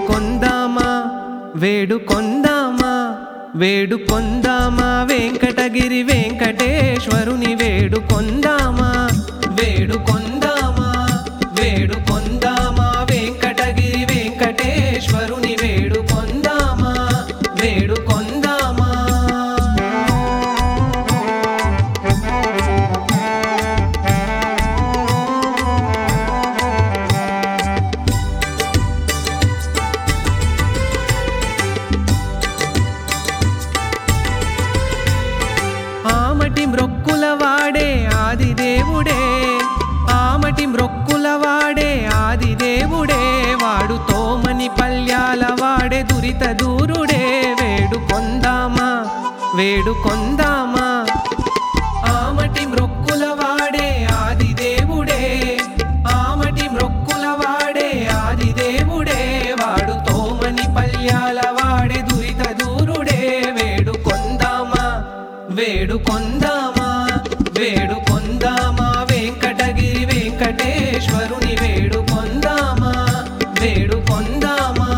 వేడుకొందామా వేడుకొందామా వేడుకొందామా వెంకటగిరి వెంకటేశ్వరుని వేడుకొందామా వేడుకొందామా వేడుకొందామా వెంకటగిరి వెంకటేశ్వరుని వేడుకొందామా వేడుకొందామా ఆమటి మ్రొక్కుల వాడే ఆది దేవుడే ఆమటి మ్రొక్కుల వాడే ఆది దేవుడే వాడు తోమని పల్యాల వాడే దురిత దూరుడే వేడుకొందామా వేడుకొందామా ఆమటి మ్రొక్కుల వాడే ఆది దేవుడే ఆమటి మ్రొక్కుల వాడే ఆది దేవుడే వాడు తోమని పల్యాల వాడే దురిత దూరుడే వేడుకొందామా వేడుకొందామా వేడుకొందామా వెంకటగిరి వెంకటేశ్వరుని వేడుకొందామా వేడుకొందామా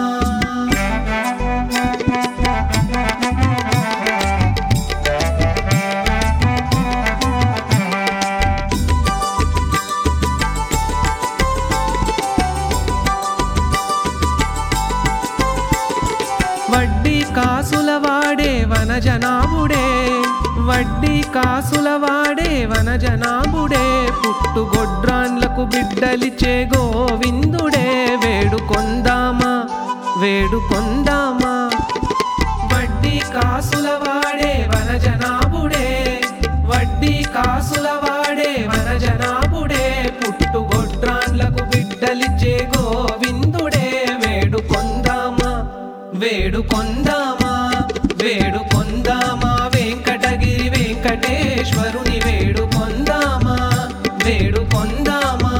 వడ్డీ కాసుల వాడే వనజనాభుడే వడ్డీ కాసుల వాడే వనజనాభుడే పుట్టుగొడ్రాన్లకు బిడ్డలిచే గోవిందుడే వేడుకొందామా వేడుకొందామా వడ్డీ కాసుల వాడే వనజనాభుడే వడ్డీ కాసుల వాడే వనజనాభుడే పుట్టుగొడ్రాన్లకు బిడ్డలిచ్చే గోవిందుడే వేడుకొందామా వేడుకొందామా వేడుకొందామా వెంకటగిరి వెంకటేశ్వరుని వేడుకొందామా వేడుకొందామా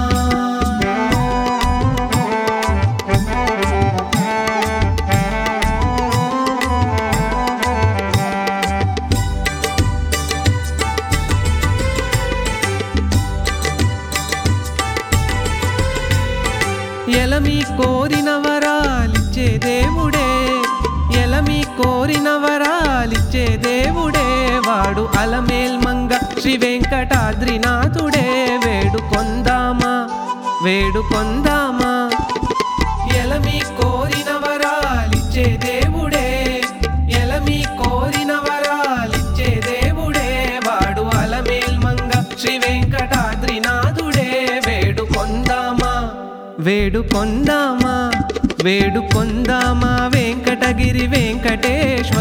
ఎలమి కోరిన వరాలిచ్చే దేవుడే ఎలమి కోరిన వరాలిచ్చే దేవుడే వాడు అలమేల్ మంగ శ్రీ వెంకటాద్రినాథుడే వేడుకొందామా వేడుకొందామా ఎలమి కోరిన వరాలిచ్చే దేవుడే ఎలమి కోరిన వరాలిచ్చే దేవుడే వాడు అలమేల్ మంగ శ్రీ వెంకటాద్రినాథుడే వేడుకొందామా వేడుకొందామా వేడుకొందామా వెంకటగిరి వెంకటేశ్వర